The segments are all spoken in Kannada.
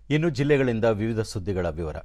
ಇನ್ನು ಜಿಲ್ಲೆಗಳಿಂದ ವಿವಿಧ ಸುದ್ದಿಗಳ ವಿವರ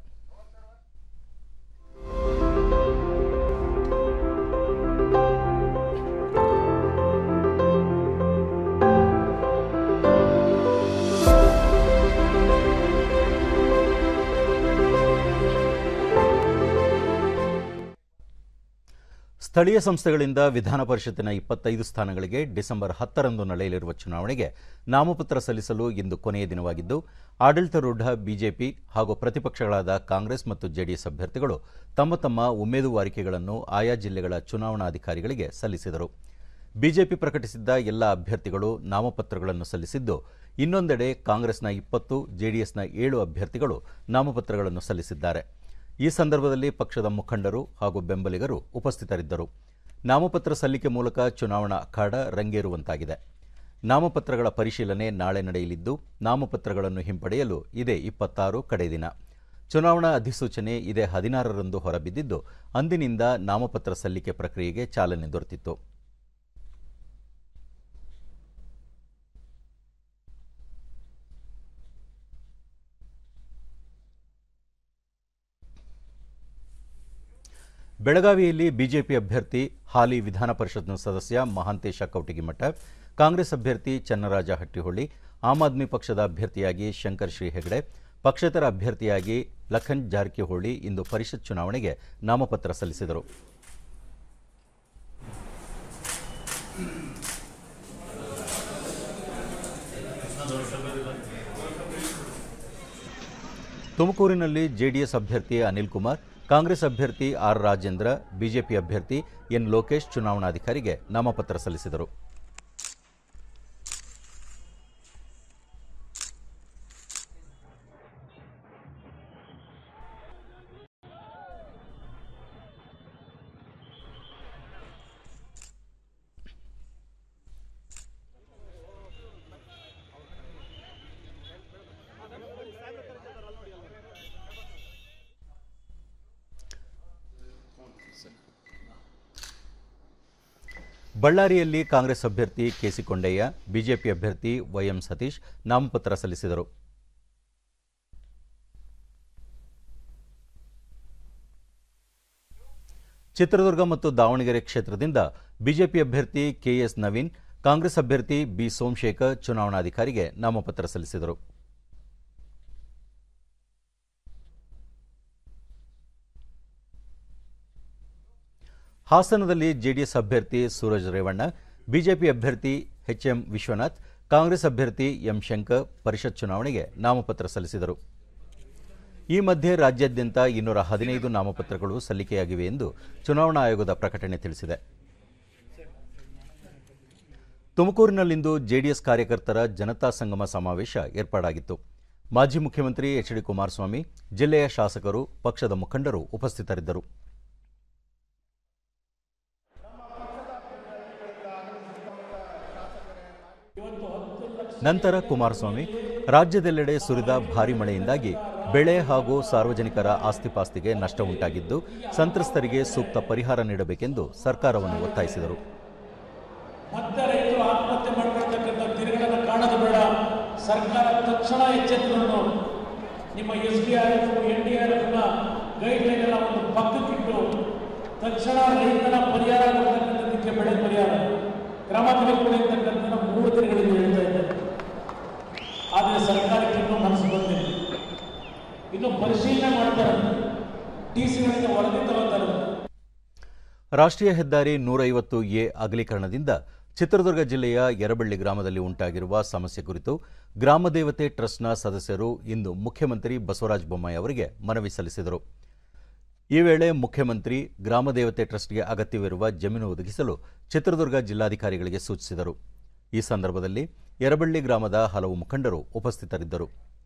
ಸ್ಥಳೀಯ ಸಂಸ್ಥೆಗಳಿಂದ ವಿಧಾನ ಪರಿಷತ್ತಿನ ಇಪ್ಪತ್ತೈದು ಸ್ಥಾನಗಳಿಗೆ ಡಿಸೆಂಬರ್ ಹತ್ತರಂದು ನಡೆಯಲಿರುವ ಚುನಾವಣೆಗೆ ನಾಮಪತ್ರ ಸಲ್ಲಿಸಲು ಇಂದು ಕೊನೆಯ ದಿನವಾಗಿದ್ದು ಆಡಳಿತಾರೂಢ ಬಿಜೆಪಿ ಹಾಗೂ ಪ್ರತಿಪಕ್ಷಗಳಾದ ಕಾಂಗ್ರೆಸ್ ಮತ್ತು ಜೆಡಿಎಸ್ ಅಭ್ಯರ್ಥಿಗಳು ತಮ್ಮ ತಮ್ಮ ಉಮೇದುವಾರಿಕೆಗಳನ್ನು ಆಯಾ ಜಿಲ್ಲೆಗಳ ಚುನಾವಣಾಧಿಕಾರಿಗಳಿಗೆ ಸಲ್ಲಿಸಿದರು ಬಿಜೆಪಿ ಪ್ರಕಟಿಸಿದ್ದ ಎಲ್ಲ ಅಭ್ಯರ್ಥಿಗಳು ನಾಮಪತ್ರಗಳನ್ನು ಸಲ್ಲಿಸಿದ್ದು ಇನ್ನೊಂದೆಡೆ ಕಾಂಗ್ರೆಸ್ನ ಇಪ್ಪತ್ತು ಜೆಡಿಎಸ್ನ ಏಳು ಅಭ್ಯರ್ಥಿಗಳು ನಾಮಪತ್ರಗಳನ್ನು ಸಲ್ಲಿಸಿದ್ದಾರೆ ಈ ಸಂದರ್ಭದಲ್ಲಿ ಪಕ್ಷದ ಮುಖಂಡರು ಹಾಗೂ ಬೆಂಬಲಿಗರು ಉಪಸ್ಥಿತರಿದ್ದರು ನಾಮಪತ್ರ ಸಲ್ಲಿಕೆ ಮೂಲಕ ಚುನಾವಣಾ ಅಖಾಡ ರಂಗೇರುವಂತಾಗಿದೆ ನಾಮಪತ್ರಗಳ ಪರಿಶೀಲನೆ ನಾಳೆ ನಡೆಯಲಿದ್ದು ನಾಮಪತ್ರಗಳನ್ನು ಹಿಂಪಡೆಯಲು ಇದೇ ಇಪ್ಪತ್ತಾರು ಕಡೆ ದಿನ ಚುನಾವಣಾ ಅಧಿಸೂಚನೆ ಇದೇ ಹದಿನಾರರಂದು ಹೊರಬಿದ್ದಿದ್ದು ಅಂದಿನಿಂದ ನಾಮಪತ್ರ ಸಲ್ಲಿಕೆ ಪ್ರಕ್ರಿಯೆಗೆ ಚಾಲನೆ ದೊರೆತಿತ್ತು ಬೆಳಗಾವಿಯಲ್ಲಿ ಬಿಜೆಪಿ ಅಭ್ಯರ್ಥಿ ಹಾಲಿ ವಿಧಾನ ಪರಿಷತ್ನ ಸದಸ್ಯ ಮಹಾಂತೇಶ ಕೌಟಿಗಿಮಠ ಕಾಂಗ್ರೆಸ್ ಅಭ್ಯರ್ಥಿ ಚನ್ನರಾಜ ಹಟ್ಟಿಹೊಳ್ಳಿ ಆಮ್ ಆದ್ಮಿ ಪಕ್ಷದ ಅಭ್ಯರ್ಥಿಯಾಗಿ ಶಂಕರ್ ಶ್ರೀ ಹೆಗಡೆ ಪಕ್ಷೇತರ ಅಭ್ಯರ್ಥಿಯಾಗಿ ಲಖನ್ ಜಾರಕಿಹೊಳಿ ಇಂದು ಪರಿಷತ್ ಚುನಾವಣೆಗೆ ನಾಮಪತ್ರ ಸಲ್ಲಿಸಿದರು ತುಮಕೂರಿನಲ್ಲಿ ಜೆಡಿಎಸ್ ಅಭ್ಯರ್ಥಿ ಅನಿಲ್ ಕುಮಾರ್ ಕಾಂಗ್ರೆಸ್ ಅಭ್ಯರ್ಥಿ ಆರ್ ರಾಜೇಂದ್ರ ಬಿಜೆಪಿ ಅಭ್ಯರ್ಥಿ ಎನ್ ಲೋಕೇಶ್ ಚುನಾವಣಾಧಿಕಾರಿಗೆ ನಾಮಪತ್ರ ಸಲ್ಲಿಸಿದರು ಬಳ್ಳಾರಿಯಲ್ಲಿ ಕಾಂಗ್ರೆಸ್ ಅಭ್ಯರ್ಥಿ ಕೆಸಿ ಕೊಂಡಯ್ಯ ಬಿಜೆಪಿ ಅಭ್ಯರ್ಥಿ ವೈಎಂ ಸತೀಶ್ ನಾಮಪತ್ರ ಸಲ್ಲಿಸಿದರು ಚಿತ್ರದುರ್ಗ ಮತ್ತು ದಾವಣಗೆರೆ ಕ್ಷೇತ್ರದಿಂದ ಬಿಜೆಪಿ ಅಭ್ಯರ್ಥಿ ಕೆಎಸ್ ನವೀನ್ ಕಾಂಗ್ರೆಸ್ ಅಭ್ಯರ್ಥಿ ಬಿ ಸೋಮಶೇಖರ್ ಚುನಾವಣಾಧಿಕಾರಿಗೆ ನಾಮಪತ್ರ ಸಲ್ಲಿಸಿದರು ಹಾಸನದಲ್ಲಿ ಜೆಡಿಎಸ್ ಅಭ್ಯರ್ಥಿ ಸೂರಜ್ ರೇವಣ್ಣ ಬಿಜೆಪಿ ಅಭ್ಯರ್ಥಿ ಎಚ್ಎಂ ವಿಶ್ವನಾಥ್ ಕಾಂಗ್ರೆಸ್ ಅಭ್ಯರ್ಥಿ ಎಂ ಶಂಕರ್ ಪರಿಷತ್ ಚುನಾವಣೆಗೆ ನಾಮಪತ್ರ ಸಲ್ಲಿಸಿದರು ಈ ಮಧ್ಯೆ ರಾಜ್ಯಾದ್ಯಂತ ಇನ್ನೂರ ಹದಿನೈದು ನಾಮಪತ್ರಗಳು ಸಲ್ಲಿಕೆಯಾಗಿವೆ ಎಂದು ಚುನಾವಣಾ ಆಯೋಗದ ಪ್ರಕಟಣೆ ತಿಳಿಸಿದೆ ತುಮಕೂರಿನಲ್ಲಿಂದು ಜೆಡಿಎಸ್ ಕಾರ್ಯಕರ್ತರ ಜನತಾ ಸಂಗಮ ಸಮಾವೇಶ ಏರ್ಪಾಡಾಗಿತ್ತು ಮಾಜಿ ಮುಖ್ಯಮಂತ್ರಿ ಎಚ್ ಡಿ ಕುಮಾರಸ್ವಾಮಿ ಜಿಲ್ಲೆಯ ಶಾಸಕರು ಪಕ್ಷದ ಮುಖಂಡರು ಉಪಸ್ಥಿತರಿದ್ದರು ನಂತರ ಕುಮಾರಸ್ವಾಮಿ ರಾಜ್ಯದೆಲ್ಲೆಡೆ ಸುರಿದ ಭಾರಿ ಮಳೆಯಿಂದಾಗಿ ಬೆಳೆ ಹಾಗೂ ಸಾರ್ವಜನಿಕರ ಆಸ್ತಿಪಾಸ್ತಿಗೆ ನಷ್ಟ ಉಂಟಾಗಿದ್ದು ಸಂತ್ರಸ್ತರಿಗೆ ಸೂಕ್ತ ಪರಿಹಾರ ನೀಡಬೇಕೆಂದು ಸರ್ಕಾರವನ್ನು ಒತ್ತಾಯಿಸಿದರು ಮತ್ತೆ ರೈತರು ಆತ್ಮಹತ್ಯೆ ಮಾಡ್ಕೊಳ್ತಕ್ಕಂಥ ದಿನಗಳನ್ನು ಕಾಣೋದು ಬೇಡ ಸರ್ಕಾರ ತಕ್ಷಣ ಎಚ್ಚೆತ್ತುಕೊಂಡು ನಿಮ್ಮ S D R F N D R ಎಫ್ನ ಗೈಡ್ಲೈನ್ ಎಲ್ಲ ಒಂದು ಪಕ್ಕಕ್ಕಿಟ್ಟು ತಕ್ಷಣ ರೈತನ ಪರಿಹಾರ ಕೊಡ್ತಕ್ಕಂಥದ್ದಕ್ಕೆ ಬೆಳೆ ಪರಿಹಾರ ಕ್ರಮದಲ್ಲಿ ಕೊಡಿರ್ತಕ್ಕಂಥ ಮೂರು ದಿನಗಳಿಂದ ಹೇಳ್ತಾ ಇದ್ದಾರೆ ಆದರೆ ಸರ್ಕಾರಕ್ಕೆ ಇನ್ನೂ ಮನಸ್ಸು ಬಂದಿಲ್ಲ ಇನ್ನು ಪರಿಶೀಲನೆ ಮಾಡ್ತಾರೆ ಡಿ ಸಿಗಳಿಂದ ವರದಿ ತಗೋತಾರೆ ರಾಷ್ಟ್ರೀಯ ಹೆದ್ದಾರಿ ನೂರೈವತ್ತು ಎ ಅಗಲೀಕರಣದಿಂದ ಚಿತ್ರದುರ್ಗ ಜಿಲ್ಲೆಯ ಯರಬಳ್ಳಿ ಗ್ರಾಮದಲ್ಲಿ ಉಂಟಾಗಿರುವ ಸಮಸ್ಯೆ ಕುರಿತು ಗ್ರಾಮ ದೇವತೆ ಟ್ರಸ್ಟ್ನ ಸದಸ್ಯರು ಇಂದು ಮುಖ್ಯಮಂತ್ರಿ ಬಸವರಾಜ ಬೊಮ್ಮಾಯಿ ಅವರಿಗೆ ಮನವಿ ಸಲ್ಲಿಸಿದರು ಈ ವೇಳೆ ಮುಖ್ಯಮಂತ್ರಿ ಗ್ರಾಮ ದೇವತೆ ಟ್ರಸ್ಟ್ಗೆ ಅಗತ್ಯವಿರುವ ಜಮೀನು ಒದಗಿಸಲು ಚಿತ್ರದುರ್ಗ ಜಿಲ್ಲಾಧಿಕಾರಿಗಳಿಗೆ ಸೂಚಿಸಿದರು ಈ ಸಂದರ್ಭದಲ್ಲಿ ಯರಬಳ್ಳಿ ಗ್ರಾಮದ ಹಲವು ಮುಖಂಡರು ಉಪಸ್ಥಿತರಿದ್ದರು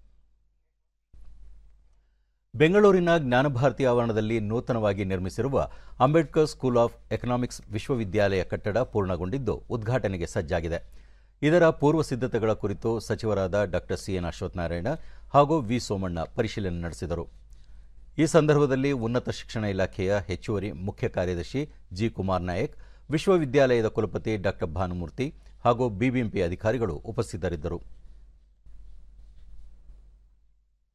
ಬೆಂಗಳೂರಿನ ಜ್ಞಾನಭಾರತಿ ಆವರಣದಲ್ಲಿ ನೂತನವಾಗಿ ನಿರ್ಮಿಸಿರುವ ಅಂಬೇಡ್ಕರ್ ಸ್ಕೂಲ್ ಆಫ್ ಎಕನಾಮಿಕ್ಸ್ ವಿಶ್ವವಿದ್ಯಾಲಯ ಕಟ್ಟಡ ಪೂರ್ಣಗೊಂಡಿದ್ದು ಉದ್ಘಾಟನೆಗೆ ಸಜ್ಜಾಗಿದೆ ಇದರ ಪೂರ್ವ ಸಿದ್ಧತೆಗಳ ಕುರಿತು ಸಚಿವರಾದ ಡಾಕ್ಟರ್ ಸಿಎನ್ ಅಶ್ವತ್ಥನಾರಾಯಣ ಹಾಗೂ ವಿ ಸೋಮಣ್ಣ ಪರಿಶೀಲನೆ ನಡೆಸಿದರು ಈ ಸಂದರ್ಭದಲ್ಲಿ ಉನ್ನತ ಶಿಕ್ಷಣ ಇಲಾಖೆಯ ಹೆಚ್ಚುವರಿ ಮುಖ್ಯ ಕಾರ್ಯದರ್ಶಿ ಜಿ ಕುಮಾರ್ ನಾಯಕ್ ವಿಶ್ವವಿದ್ಯಾಲಯದ ಕುಲಪತಿ ಡಾಕ್ಟರ್ ಭಾನುಮೂರ್ತಿ ಹಾಗೂ ಬಿಬಿಎಂಪಿ ಅಧಿಕಾರಿಗಳು ಉಪಸ್ಥಿತರಿದ್ದರು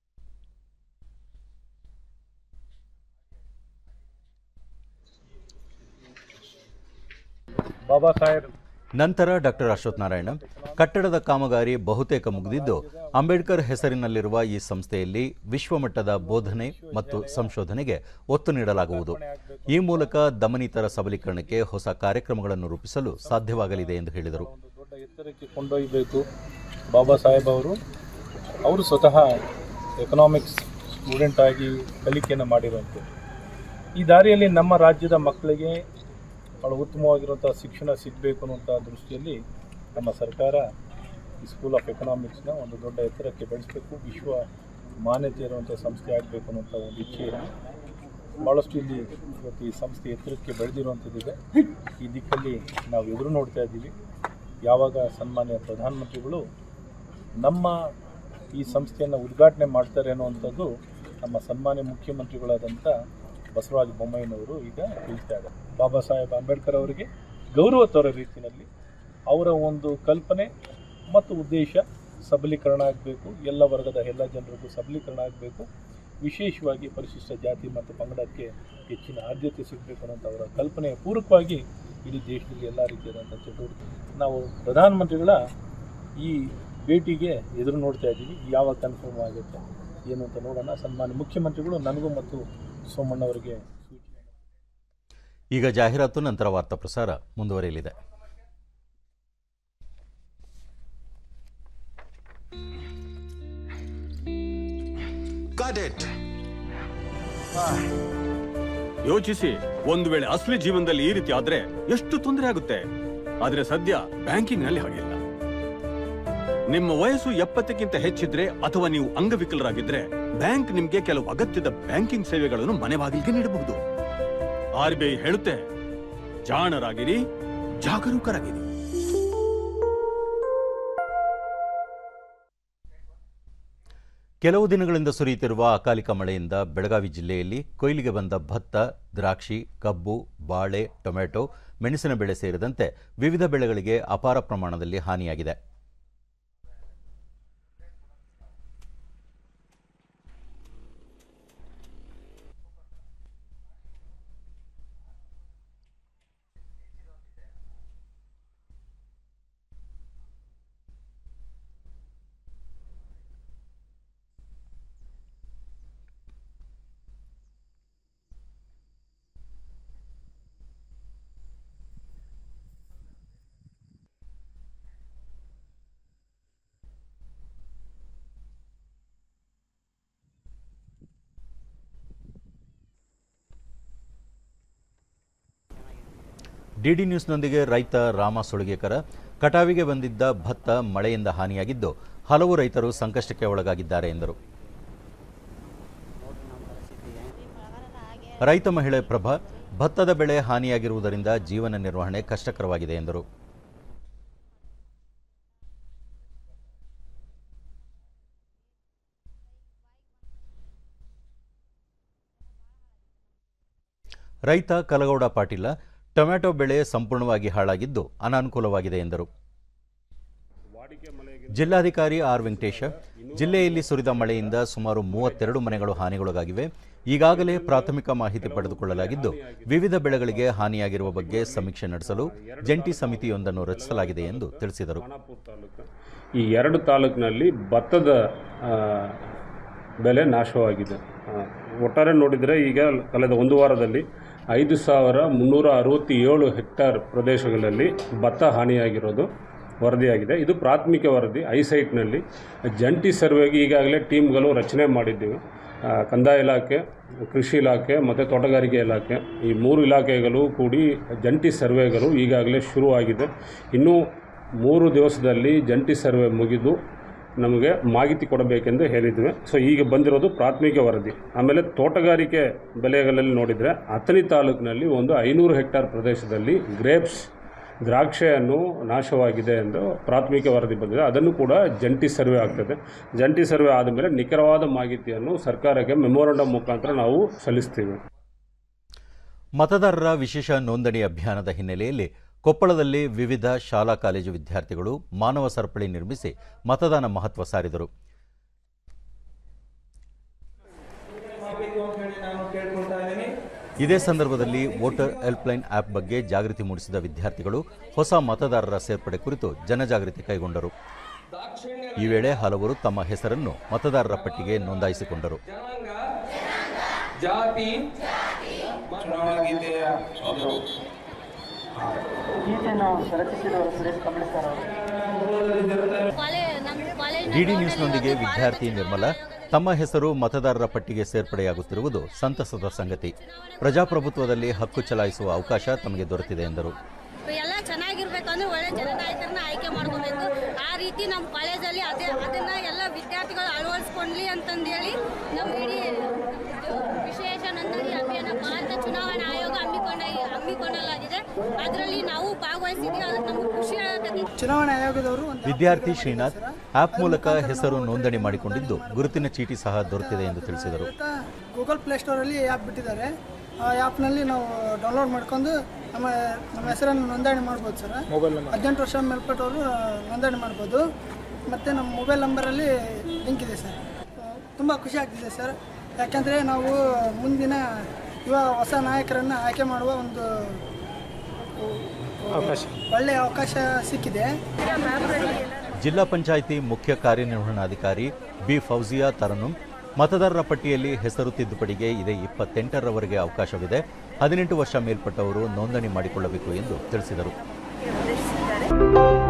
ಬಾಬಾ ಸಾಹೇಬ್ ನಂತರ ಡಾಕ್ಟರ್ ಅಶ್ವಥ್ ನಾರಾಯಣ ಕಟ್ಟಡದ ಕಾಮಗಾರಿ ಬಹುತೇಕ ಮುಗಿದಿದ್ದು ಅಂಬೇಡ್ಕರ್ ಹೆಸರಿನಲ್ಲಿರುವ ಈ ಸಂಸ್ಥೆಯಲ್ಲಿ ವಿಶ್ವಮಟ್ಟದ ಬೋಧನೆ ಮತ್ತು ಸಂಶೋಧನೆಗೆ ಒತ್ತು ನೀಡಲಾಗುವುದು ಈ ಮೂಲಕ ದಮನಿತರ ಸಬಲೀಕರಣಕ್ಕೆ ಹೊಸ ಕಾರ್ಯಕ್ರಮಗಳನ್ನು ರೂಪಿಸಲು ಸಾಧ್ಯವಾಗಲಿದೆ ಎಂದು ಹೇಳಿದರು ಒಂದು ದೊಡ್ಡ ಎತ್ತರಕ್ಕೆ ಕೊಂಡೊಯ್ಯಬೇಕು ಬಾಬಾ ಸಾಹೇಬ್ ಅವರು ಅವರು ಸ್ವತಃ ಎಕನಾಮಿಕ್ಸ್ ಸ್ಟೂಡೆಂಟ್ ಆಗಿ ಕಲಿಕೆಯನ್ನು ಮಾಡಿರುವಂಥದ್ದು ಈ ದಾರಿಯಲ್ಲಿ ನಮ್ಮ ರಾಜ್ಯದ ಮಕ್ಕಳಿಗೆ ಭಾಳ ಉತ್ತಮವಾಗಿರುವಂಥ ಶಿಕ್ಷಣ ಸಿಗಬೇಕು ಅನ್ನುವಂಥ ದೃಷ್ಟಿಯಲ್ಲಿ ನಮ್ಮ ಸರ್ಕಾರ ಈ ಸ್ಕೂಲ್ ಆಫ್ ಎಕನಾಮಿಕ್ಸ್ನ ಒಂದು ದೊಡ್ಡ ಎತ್ತರಕ್ಕೆ ಬೆಳೆಸಬೇಕು ವಿಶ್ವ ಮಾನ್ಯತೆ ಇರುವಂಥ ಸಂಸ್ಥೆ ಆಗಬೇಕು ಅನ್ನುವಂಥ ಒಂದು ಇಚ್ಛೆಯನ್ನು ಭಾಳಷ್ಟು ಇಲ್ಲಿ ಇವತ್ತು ಈ ಸಂಸ್ಥೆ ಎತ್ತರಕ್ಕೆ ಬೆಳೆದಿರುವಂಥದ್ದಿದೆ ಈ ದಿಕ್ಕಲ್ಲಿ ನಾವು ಎದುರು ನೋಡ್ತಾ ಇದ್ದೀವಿ ಯಾವಾಗ ಸನ್ಮಾನ್ಯ ಪ್ರಧಾನಮಂತ್ರಿಗಳು ನಮ್ಮ ಈ ಸಂಸ್ಥೆಯನ್ನು ಉದ್ಘಾಟನೆ ಮಾಡ್ತಾರೆ ಅನ್ನುವಂಥದ್ದು ನಮ್ಮ ಸನ್ಮಾನ್ಯ ಮುಖ್ಯಮಂತ್ರಿಗಳಾದಂಥ ಬಸವರಾಜ ಬೊಮ್ಮಾಯಿನವರು ಈಗ ತಿಳಿಸ್ತಾ ಇದ್ದಾರೆ ಬಾಬಾ ಸಾಹೇಬ್ ಅಂಬೇಡ್ಕರ್ ಅವರಿಗೆ ಗೌರವ ತೋರೋ ರೀತಿಯಲ್ಲಿ ಅವರ ಒಂದು ಕಲ್ಪನೆ ಮತ್ತು ಉದ್ದೇಶ ಸಬಲೀಕರಣ ಆಗಬೇಕು ಎಲ್ಲ ವರ್ಗದ ಎಲ್ಲ ಜನರಿಗೂ ಸಬಲೀಕರಣ ಆಗಬೇಕು ವಿಶೇಷವಾಗಿ ಪರಿಶಿಷ್ಟ ಜಾತಿ ಮತ್ತು ಪಂಗಡಕ್ಕೆ ಹೆಚ್ಚಿನ ಆದ್ಯತೆ ಸಿಗಬೇಕು ಅನ್ನೋಂಥ ಅವರ ಕಲ್ಪನೆಯ ಪೂರಕವಾಗಿ ಇಡೀ ದೇಶದಲ್ಲಿ ಎಲ್ಲ ರೀತಿಯಾದಂಥ ಚಟುವಟಿಕೆ ನಾವು ಪ್ರಧಾನಮಂತ್ರಿಗಳ ಈ ಭೇಟಿಗೆ ಎದುರು ನೋಡ್ತಾ ಇದ್ದೀವಿ ಯಾವಾಗ ಕನ್ಫರ್ಮ್ ಆಗುತ್ತೆ ಏನು ಅಂತ ನೋಡೋಣ ಸನ್ಮಾನ್ಯ ಮುಖ್ಯಮಂತ್ರಿಗಳು ನನಗೂ ಮತ್ತು ಸೋಮಣ್ಣವರಿಗೆ ಸೂಚನೆ ಈಗ ಜಾಹೀರಾತು ನಂತರ ವಾರ್ತಾ ಪ್ರಸಾರ ಮುಂದುವರಿಯಲಿದೆ Got it. ಯೋಚಿಸಿ ಒಂದು ವೇಳೆ ಅಸಲಿ ಜೀವನದಲ್ಲಿ ಈ ರೀತಿ ಆದ್ರೆ ಎಷ್ಟು ತೊಂದರೆ ಆಗುತ್ತೆ ಆದ್ರೆ ಸದ್ಯ ಬ್ಯಾಂಕಿಂಗ್ ನಲ್ಲಿ ಹಾಗಿಲ್ಲ ನಿಮ್ಮ ವಯಸ್ಸು ಎಪ್ಪತ್ತಕ್ಕಿಂತ ಹೆಚ್ಚಿದ್ರೆ ಅಥವಾ ನೀವು ಅಂಗವಿಕಲರಾಗಿದ್ರೆ ಬ್ಯಾಂಕ್ ನಿಮ್ಗೆ ಕೆಲವು ಅಗತ್ಯದ ಬ್ಯಾಂಕಿಂಗ್ ಸೇವೆಗಳನ್ನು ಮನೆ ಬಾಗಿಲಿಗೆ ನೀಡಬಹುದು ಆರ್ ಬಿ ಐ ಹೇಳುತ್ತೆ ಜಾಣರಾಗಿರಿ ಜಾಗರೂಕರಾಗಿರಿ ಕೆಲವು ದಿನಗಳಿಂದ ಸುರಿಯುತ್ತಿರುವ ಅಕಾಲಿಕ ಮಳೆಯಿಂದ ಬೆಳಗಾವಿ ಜಿಲ್ಲೆಯಲ್ಲಿ ಕೊಯ್ಲಿಗೆ ಬಂದ ಭತ್ತ ದ್ರಾಕ್ಷಿ ಕಬ್ಬು ಬಾಳೆ ಟೊಮೆಟೊ ಮೆಣಸಿನ ಬೆಳೆ ಸೇರಿದಂತೆ ವಿವಿಧ ಬೆಳೆಗಳಿಗೆ ಅಪಾರ ಪ್ರಮಾಣದಲ್ಲಿ ಹಾನಿಯಾಗಿದೆ ಡಿಡಿ ನ್ಯೂಸ್ನೊಂದಿಗೆ ರೈತ ರಾಮ ಸುಳಗೇಕರ ಕಟಾವಿಗೆ ಬಂದಿದ್ದ ಭತ್ತ ಮಳೆಯಿಂದ ಹಾನಿಯಾಗಿದ್ದು ಹಲವು ರೈತರು ಸಂಕಷ್ಟಕ್ಕೆ ಒಳಗಾಗಿದ್ದಾರೆ ಎಂದರು ರೈತ ಮಹಿಳೆ ಪ್ರಭಾ ಭತ್ತದ ಬೆಳೆ ಹಾನಿಯಾಗಿರುವುದರಿಂದ ಜೀವನ ನಿರ್ವಹಣೆ ಕಷ್ಟಕರವಾಗಿದೆ ಎಂದರು ರೈತ ಕಲಗೌಡ ಪಾಟೀಲ ಟೊಮ್ಯಾಟೊ ಬೆಳೆ ಸಂಪೂರ್ಣವಾಗಿ ಹಾಳಾಗಿದ್ದು ಅನಾನುಕೂಲವಾಗಿದೆ ಎಂದರು ಜಿಲ್ಲಾಧಿಕಾರಿ ಆರ್ ವೆಂಕಟೇಶ ಜಿಲ್ಲೆಯಲ್ಲಿ ಸುರಿದ ಮಳೆಯಿಂದ ಸುಮಾರು ಮೂವತ್ತೆರಡು ಮನೆಗಳು ಹಾನಿಗೊಳಗಾಗಿವೆ ಈಗಾಗಲೇ ಪ್ರಾಥಮಿಕ ಮಾಹಿತಿ ಪಡೆದುಕೊಳ್ಳಲಾಗಿದ್ದು ವಿವಿಧ ಬೆಳೆಗಳಿಗೆ ಹಾನಿಯಾಗಿರುವ ಬಗ್ಗೆ ಸಮೀಕ್ಷೆ ನಡೆಸಲು ಜಂಟಿ ಸಮಿತಿಯೊಂದನ್ನು ರಚಿಸಲಾಗಿದೆ ಎಂದು ತಿಳಿಸಿದರು ಖಾನಾಪುರ ತಾಲೂಕು ಈ ಎರಡು ತಾಲೂಕಿನಲ್ಲಿ ಭತ್ತದ ಆ, ಬೆಲೆ ನಾಶವಾಗಿದೆ ಆ, ಒಟ್ಟಾರೆ ನೋಡಿದರೆ ಈಗ ಕಳೆದ ಒಂದು ವಾರದಲ್ಲಿ ಐದು ಸಾವಿರ ಮುನ್ನೂರ ಅರವತ್ತೇಳು ಹೆಕ್ಟಾರ್ ಪ್ರದೇಶಗಳಲ್ಲಿ ಭತ್ತ ಹಾನಿಯಾಗಿರೋದು ವರದಿಯಾಗಿದೆ ಇದು ಪ್ರಾಥಮಿಕ ವರದಿ ಐಸೈಟ್ನಲ್ಲಿ ಜಂಟಿ ಸರ್ವೆಗೆ ಈಗಾಗಲೇ ಟೀಮ್ಗಳು ರಚನೆ ಮಾಡಿದ್ದೀವಿ ಆ, ಕಂದಾಯ ಇಲಾಖೆ ಕೃಷಿ ಇಲಾಖೆ ಮತ್ತು ತೋಟಗಾರಿಕೆ ಇಲಾಖೆ ಈ ಮೂರು ಇಲಾಖೆಗಳು ಕೂಡಿ ಜಂಟಿ ಸರ್ವೆಗಳು ಈಗಾಗಲೇ ಶುರುವಾಗಿದೆ ಇನ್ನೂ ಮೂರು ದಿವಸದಲ್ಲಿ ಜಂಟಿ ಸರ್ವೆ ಮುಗಿದು ನಮಗೆ ಮಾಹಿತಿ ಕೊಡಬೇಕೆಂದು ಹೇಳಿದ್ವಿ ಸೊ ಈಗ ಬಂದಿರೋದು ಪ್ರಾಥಮಿಕ ವರದಿ ಆಮೇಲೆ ತೋಟಗಾರಿಕೆ ಬೆಳೆಗಳಲ್ಲಿ ನೋಡಿದರೆ ಅಥಣಿ ತಾಲೂಕಿನಲ್ಲಿ ಒಂದು ಐನೂರು ಹೆಕ್ಟಾರ್ ಪ್ರದೇಶದಲ್ಲಿ ಗ್ರೇಪ್ಸ್ ದ್ರಾಕ್ಷೆಯನ್ನು ನಾಶವಾಗಿದೆ ಎಂದು ಪ್ರಾಥಮಿಕ ವರದಿ ಬಂದಿದೆ ಅದನ್ನು ಕೂಡ ಜಂಟಿ ಸರ್ವೆ ಆಗ್ತದೆ ಜಂಟಿ ಸರ್ವೆ ಆದಮೇಲೆ ನಿಖರವಾದ ಮಾಹಿತಿಯನ್ನು ಸರ್ಕಾರಕ್ಕೆ ಮೆಮೊರಂಡಮ್ ಮುಖಾಂತರ ನಾವು ಸಲ್ಲಿಸ್ತೀವಿ ಮತದಾರರ ವಿಶೇಷ ನೋಂದಣಿ ಅಭಿಯಾನದ ಹಿನ್ನೆಲೆಯಲ್ಲಿ ಕೊಪ್ಪಳದಲ್ಲಿ ವಿವಿಧ ಶಾಲಾ ಕಾಲೇಜು ವಿದ್ಯಾರ್ಥಿಗಳು ಮಾನವ ಸರಪಳಿ ನಿರ್ಮಿಸಿ ಮತದಾನ ಮಹತ್ವ ಸಾರಿದರು ಮಾಡಬೇಕು ಅಂತ ಹೇಳಿ ನಾನು ಕೇಳ್ಕೊಳ್ತಾ ಇದ್ದೀನಿ ಇದೇ ಸಂದರ್ಭದಲ್ಲಿ ವೋಟರ್ ಹೆಲ್ಪ್ಲೈನ್ ಆಪ್ ಬಗ್ಗೆ ಜಾಗೃತಿ ಮೂಡಿಸಿದ ವಿದ್ಯಾರ್ಥಿಗಳು ಹೊಸ ಮತದಾರರ ಸೇರ್ಪಡೆ ಕುರಿತು ಜನಜಾಗೃತಿ ಕೈಗೊಂಡರು ಈ ವೇಳೆ ಹಲವರು ತಮ್ಮ ಹೆಸರನ್ನು ಮತದಾರರ ಪಟ್ಟಿಗೆ ನೋಂದಾಯಿಸಿಕೊಂಡರು ಜಾತಿ ಡಿಡಿ ನ್ಯೂಸ್ನೊಂದಿಗೆ ವಿದ್ಯಾರ್ಥಿ ನಿರ್ಮಲಾ ತಮ್ಮ ಹೆಸರು ಮತದಾರರ ಪಟ್ಟಿಗೆ ಸೇರ್ಪಡೆಯಾಗುತ್ತಿರುವುದು ಸಂತಸದ ಸಂಗತಿ ಪ್ರಜಾಪ್ರಭುತ್ವದಲ್ಲಿ ಹಕ್ಕು ಚಲಾಯಿಸುವ ಅವಕಾಶ ತಮಗೆ ದೊರೆತಿದೆ ಎಂದರು ಎಲ್ಲ ಚೆನ್ನಾಗಿರ್ಬೇಕು ಅಂದ್ರೆ ಒಳ್ಳೆ ಜನನಾಯಕರನ್ನ ಆಯ್ಕೆ ಮಾಡ್ಕೋಬೇಕು ಆ ರೀತಿ ನಮ್ಮ ಕಾಲೇಜಲ್ಲಿ ಅದೇ ಅದನ್ನ ಎಲ್ಲ ವಿದ್ಯಾರ್ಥಿಗಳು ಅಳವಡಿಸ್ಕೊಂಡ್ಲಿ ಅಂತಂದೇಳಿ ನಮ್ಮ ಇಡೀ ವಿಶೇಷ ನೋಂದಣಿ ಅಭಿಯಾನ ಭಾರತ ಚುನಾವಣಾ ಆಯೋಗ ಹಮ್ಮಿಕೊಂಡ ಹಮ್ಮಿಕೊಳ್ಳಲಾಗಿದೆ ಅದರಲ್ಲಿ ನಾವು ಭಾಗವಹಿಸಿದ್ವಿ ಅದು ನಮ್ಗೆ ಖುಷಿ ಆಗತೈತಿ ಚುನಾವಣಾ ಆಯೋಗದವರು ಒಂದು ವಿದ್ಯಾರ್ಥಿ ಶ್ರೀನಾಥ್ ಆಪ್ ಮೂಲಕ ಹೆಸರು ನೋಂದಣಿ ಮಾಡಿಕೊಂಡಿದ್ದು ಗುರುತಿನ ಚೀಟಿ ಸಹ ದೊರೆತಿದೆ ಎಂದು ತಿಳಿಸಿದರು ಗೂಗಲ್ ಪ್ಲೇಸ್ಟೋರಲ್ಲಿ ಆ್ಯಪ್ ಬಿಟ್ಟಿದ್ದಾರೆ ಆ ಆ್ಯಪ್ನಲ್ಲಿ ನಾವು ಡೌನ್ಲೋಡ್ ಮಾಡ್ಕೊಂಡು ನಮ್ಮ ನಮ್ಮ ಹೆಸರನ್ನು ನೋಂದಣಿ ಮಾಡ್ಬೋದು ಸರ್ ಮೊಬೈಲ್ ನಂಬರ್ ಹದಿನೆಂಟು ವರ್ಷ ಮೇಲ್ಪಟ್ಟವರು ನೋಂದಣಿ ಮಾಡ್ಬೋದು ಮತ್ತು ನಮ್ಮ ಮೊಬೈಲ್ ನಂಬರಲ್ಲಿ ಲಿಂಕ್ ಇದೆ ಸರ್ ತುಂಬ ಖುಷಿ ಆಗ್ತಿದೆ ಸರ್ ಯಾಕೆಂದರೆ ನಾವು ಮುಂದಿನ ಯುವ ಹೊಸ ನಾಯಕರನ್ನು ಆಯ್ಕೆ ಮಾಡುವ ಒಂದು ಅವಕಾಶ ಒಳ್ಳೆಯ ಅವಕಾಶ ಸಿಕ್ಕಿದೆ ಜಿಲ್ಲಾ ಪಂಚಾಯಿತಿ ಮುಖ್ಯ ಕಾರ್ಯನಿರ್ವಹಣಾಧಿಕಾರಿ ಬಿ ಫೌಜಿಯಾ ತರನುಂ ಮತದಾರರ ಪಟ್ಟಿಯಲ್ಲಿ ಹೆಸರು ತಿದ್ದುಪಡಿಗೆ ಇದೇ ಇಪ್ಪತ್ತೆಂಟರವರೆಗೆ ಅವಕಾಶವಿದೆ ಹದಿನೆಂಟು ವರ್ಷ ಮೇಲ್ಪಟ್ಟವರು ನೋಂದಣಿ ಮಾಡಿಕೊಳ್ಳಬೇಕು ಎಂದು ತಿಳಿಸಿದರು